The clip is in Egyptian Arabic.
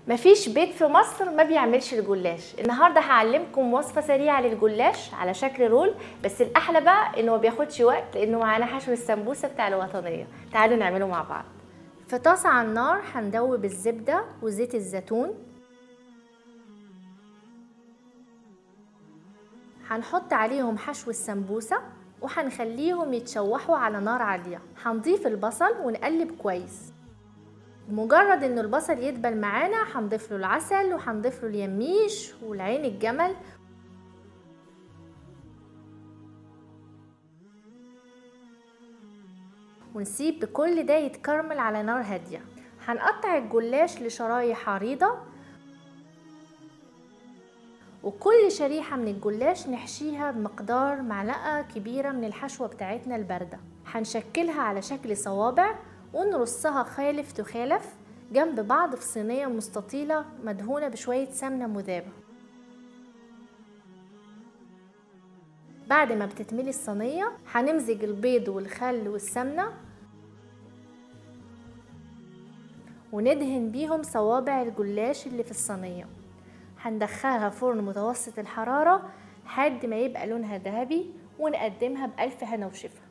مفيش بيت في مصر ما بيعملش الجلاش النهارده هعلمكم وصفه سريعه للجلاش على شكل رول بس الاحلى بقى انه ما بياخدش وقت لانه معانا حشو السمبوسه بتاع الوطنيه تعالوا نعمله مع بعض في طاسه على النار هندوب الزبده وزيت الزيتون هنحط عليهم حشو السمبوسه وهنخليهم يتشوحوا على نار عاليه هنضيف البصل ونقلب كويس مجرد ان البصل يدبل معانا هنضيف له العسل وهنضيف له اليميش والعين الجمل ونسيب كل ده يتكرمل على نار هاديه هنقطع الجلاش لشرايح عريضه وكل شريحة من الجلاش نحشيها بمقدار معلقة كبيرة من الحشوة بتاعتنا الباردة هنشكلها على شكل صوابع ونرصها خالف تخالف جنب بعض في صينية مستطيلة مدهونة بشوية سمنة مذابة بعد ما بتتملي الصينية هنمزج البيض والخل والسمنة وندهن بيهم صوابع الجلاش اللي في الصينية هندخلها فرن متوسط الحرارة لحد ما يبقى لونها ذهبي ونقدمها بألف هنا وشفا